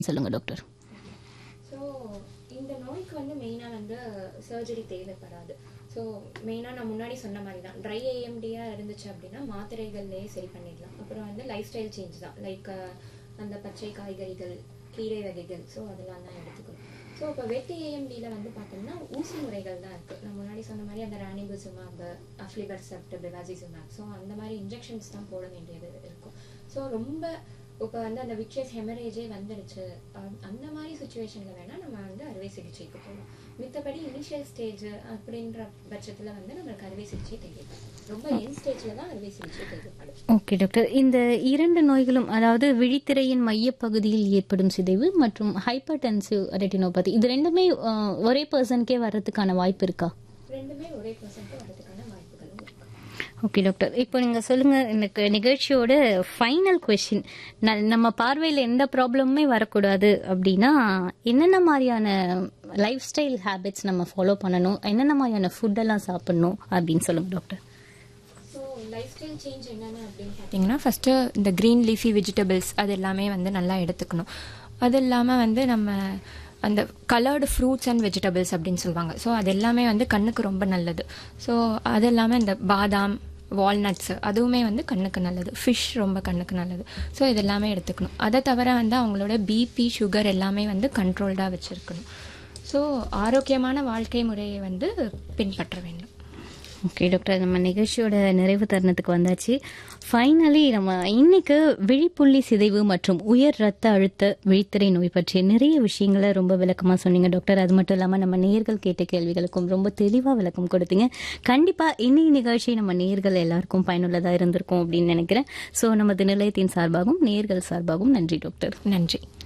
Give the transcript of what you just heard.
சொல்லுங்க doctor so இந்த நோய்க்கு வந்து மெயினாக வந்து சர்ஜரி தேவைப்படாது ஸோ மெயினாக நான் முன்னாடி சொன்ன மாதிரி தான் ட்ரை ஏஎம்டியாக இருந்துச்சு அப்படின்னா மாத்திரைகள்லேயே சரி பண்ணிடலாம் அப்புறம் வந்து லைஃப் ஸ்டைல் சேஞ்ச் தான் லைக் அந்த பச்சை காய்கறிகள் கீரை வகைகள் ஸோ அதெல்லாம் தான் எடுத்துக்கணும் ஸோ இப்போ வெட்டி ஏஎம்டியில் வந்து பார்த்தோம்னா ஊசி முறைகள் தான் இருக்குது நான் முன்னாடி சொன்ன மாதிரி அந்த ரானிபுசிமாப் அஃப்லிபர்செப்ட் பெவாசிசுமாப் ஸோ அந்த மாதிரி இன்ஜெக்ஷன்ஸ் தான் போட வேண்டியது இருக்கும் ஸோ ரொம்ப இப்போ வந்து அந்த விக்ஷஸ் ஹெமரேஜே வந்துடுச்சு அ- அந்த மாதிரி சுச்சுவேஷனில் வேணால் நம்ம வந்து அறுவை சிகிச்சைக்கு போகலாம் மித்தபடி இனிஷியல் ஸ்டேஜ் அப்படின்ற பட்சத்தில் வந்து நம்மளுக்கு அறுவை சிகிச்சை தேவைப்படும் ரொம்ப என் ஸ்டேஜில் தான் அறுவை சிகிச்சை தேவைப்படும் ஓகே டாக்டர் இந்த இரண்டு நோய்களும் அதாவது விழித்திரையின் மையப்பகுதியில் ஏற்படும் சிதைவு மற்றும் ஹைப்பர் டென்சிவ் ரெட்டினோபதி இது ரெண்டுமே அஹ், ஒரே பர்சனுக்கே வர்றதுக்கான வாய்ப்பு இருக்கா ரெண்டுமே ஒரே பர்சன்ட் வரதுக்கான வாய்ப்புகளும் இருக்கு ஓகே டாக்டர் இப்போ நீங்கள் சொல்லுங்கள் எனக்கு நிகழ்ச்சியோட ஃபைனல் கொஷின் நம்ம பார்வையில் எந்த ப்ராப்ளமுமே வரக்கூடாது அப்படின்னா என்னென்ன மாதிரியான லைஃப் ஸ்டைல் ஹேபிட்ஸ் நம்ம ஃபாலோ பண்ணணும் என்னென்ன மாதிரியான ஃபுட்டெல்லாம் சாப்பிடணும் அப்படின்னு சொல்லுங்கள் doctor so lifestyle change என்னென்ன அப்படின்னு பார்த்தீங்கன்னா பார்த்தீங்கன்னா ஃபஸ்ட்டு இந்த க்ரீன் லீஃபி வெஜிடபிள்ஸ் அது எல்லாமே வந்து நல்லா எடுத்துக்கணும் அது இல்லாமல் வந்து நம்ம அந்த கலர்டு ஃப்ரூட்ஸ் அண்ட் வெஜிடபிள்ஸ் அப்படின்னு சொல்லுவாங்க ஸோ அது எல்லாமே வந்து கண்ணுக்கு ரொம்ப நல்லது ஸோ அது இல்லாமல் இந்த பாதாம் வால்நட்ஸ் அதுவுமே வந்து கண்ணுக்கு நல்லது ஃபிஷ் ரொம்ப கண்ணுக்கு நல்லது ஸோ இது எல்லாமே எடுத்துக்கணும் அதை தவிர வந்து அவங்களோட பிபி சுகர் எல்லாமே வந்து கண்ட்ரோல்டாக வச்சுருக்கணும் ஸோ ஆரோக்கியமான வாழ்க்கை முறையை வந்து பின்பற்ற வேண்டும் ஓகே டாக்டர் நம்ம நிகழ்ச்சியோட நிறைவு தருணத்துக்கு வந்தாச்சு ஃபைனலி நம்ம இன்னைக்கு விழிப்புள்ளி சிதைவு மற்றும் உயர் ரத்த அழுத்த விழித்திரை நோய் பற்றிய நிறைய விஷயங்களை ரொம்ப விளக்கமாக சொன்னீங்க டாக்டர் அது மட்டும் இல்லாமல் நம்ம நேர்கள் கேட்ட கேள்விகளுக்கும் ரொம்ப தெளிவாக விளக்கம் கொடுத்தீங்க கண்டிப்பாக இன்னைக்கு நிகழ்ச்சி நம்ம நேர்கள் எல்லாருக்கும் பயனுள்ளதாக இருந்திருக்கும் அப்படின்னு நினைக்கிறேன் ஸோ நமது நிலையத்தின் சார்பாகவும் நேர்கள் சார்பாகவும் நன்றி டாக்டர் நன்றி